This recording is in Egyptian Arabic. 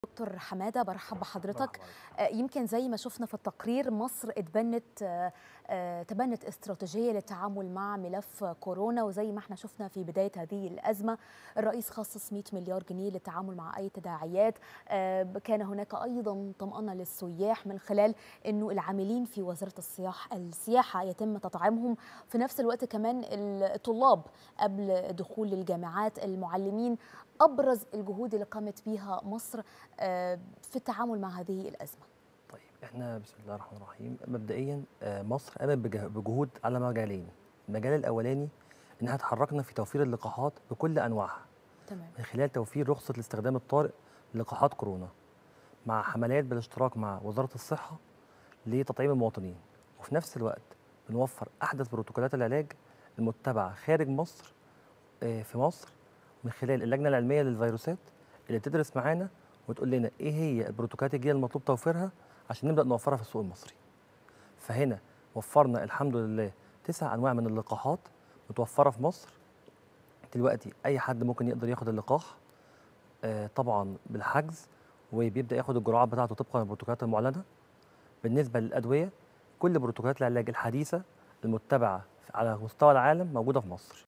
دكتور حماده برحب بحضرتك آه، يمكن زي ما شفنا في التقرير مصر اتبنت آه، آه، تبنت استراتيجيه للتعامل مع ملف كورونا وزي ما احنا شفنا في بدايه هذه الازمه الرئيس خصص 100 مليار جنيه للتعامل مع اي تداعيات كان هناك ايضا طمانه للسياح من خلال انه العاملين في وزاره السياحه السياحه يتم تطعيمهم في نفس الوقت كمان الطلاب قبل دخول الجامعات المعلمين ابرز الجهود اللي قامت بها مصر في التعامل مع هذه الازمه طيب احنا بسم الله الرحمن الرحيم مبدئيا مصر قامت بجهود على مجالين المجال الاولاني ان احنا اتحركنا في توفير اللقاحات بكل انواعها تمام من خلال توفير رخصه الاستخدام الطارئ للقاحات كورونا مع حملات بالاشتراك مع وزاره الصحه لتطعيم المواطنين وفي نفس الوقت بنوفر احدث بروتوكولات العلاج المتبعه خارج مصر في مصر من خلال اللجنه العلميه للفيروسات اللي بتدرس معانا وتقول لنا ايه هي البروتوكولات الجديده المطلوب توفيرها عشان نبدا نوفرها في السوق المصري. فهنا وفرنا الحمد لله تسع انواع من اللقاحات متوفره في مصر. دلوقتي اي حد ممكن يقدر ياخد اللقاح آه طبعا بالحجز وبيبدا ياخد الجرعات بتاعته طبقا للبروتوكولات المعلنه. بالنسبه للادويه كل بروتوكولات العلاج الحديثه المتبعه على مستوى العالم موجوده في مصر.